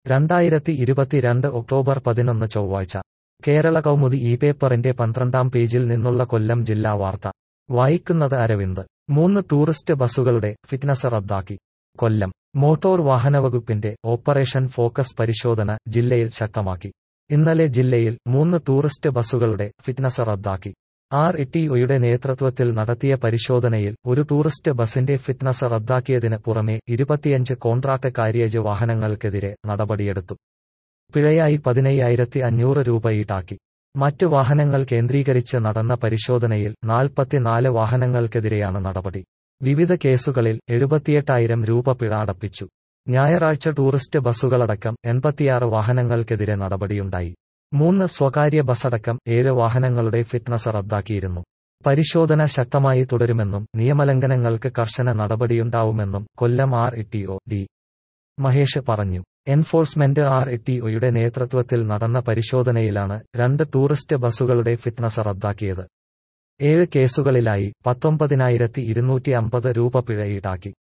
രണ്ടായിരത്തി ഇരുപത്തിരണ്ട് ഒക്ടോബർ പതിനൊന്ന് ചൊവ്വാഴ്ച കേരള കൗമുദി ഈ പേപ്പറിന്റെ പന്ത്രണ്ടാം പേജിൽ നിന്നുള്ള കൊല്ലം ജില്ലാ വാർത്ത വായിക്കുന്നത് അരവിന്ദ് മൂന്ന് ടൂറിസ്റ്റ് ബസ്സുകളുടെ ഫിറ്റ്നസ് റദ്ദാക്കി കൊല്ലം മോട്ടോർ വാഹനവകുപ്പിന്റെ ഓപ്പറേഷൻ ഫോക്കസ് പരിശോധന ജില്ലയിൽ ശക്തമാക്കി ഇന്നലെ ജില്ലയിൽ മൂന്ന് ടൂറിസ്റ്റ് ബസ്സുകളുടെ ഫിറ്റ്നസ് റദ്ദാക്കി ആർ ഇടിഒയുടെ നേതൃത്വത്തിൽ നടത്തിയ പരിശോധനയിൽ ഒരു ടൂറിസ്റ്റ് ബസിന്റെ ഫിറ്റ്നസ് റദ്ദാക്കിയതിന് പുറമെ ഇരുപത്തിയഞ്ച് കോൺട്രാക്ട് കാരിയേജ് വാഹനങ്ങൾക്കെതിരെ നടപടിയെടുത്തു പിഴയായി പതിനയ്യായിരത്തി അഞ്ഞൂറ് രൂപ ഈടാക്കി മറ്റ് വാഹനങ്ങൾ കേന്ദ്രീകരിച്ച് നടന്ന പരിശോധനയിൽ നാൽപ്പത്തിനാല് വാഹനങ്ങൾക്കെതിരെയാണ് നടപടി വിവിധ കേസുകളിൽ എഴുപത്തിയെട്ടായിരം രൂപ പിഴ അടപ്പിച്ചു ഞായറാഴ്ച ടൂറിസ്റ്റ് ബസ്സുകളടക്കം എൺപത്തിയാറ് വാഹനങ്ങൾക്കെതിരെ നടപടിയുണ്ടായി മൂന്ന് സ്വകാര്യ ബസ്സടക്കം ഏഴ് വാഹനങ്ങളുടെ ഫിറ്റ്നസ് റദ്ദാക്കിയിരുന്നു പരിശോധന ശക്തമായി തുടരുമെന്നും നിയമലംഘനങ്ങൾക്ക് കർശന നടപടിയുണ്ടാവുമെന്നും കൊല്ലം ആർ ഇടിഒ ഡി മഹേഷ് പറഞ്ഞു എൻഫോഴ്സ്മെന്റ് ആർ ഇടിഒയുടെ നേതൃത്വത്തിൽ നടന്ന പരിശോധനയിലാണ് രണ്ട് ടൂറിസ്റ്റ് ബസ്സുകളുടെ ഫിറ്റ്നസ് റദ്ദാക്കിയത് ഏഴ് കേസുകളിലായി പത്തൊമ്പതിനായിരത്തി ഇരുന്നൂറ്റി അമ്പത് രൂപ പിഴ ഈടാക്കി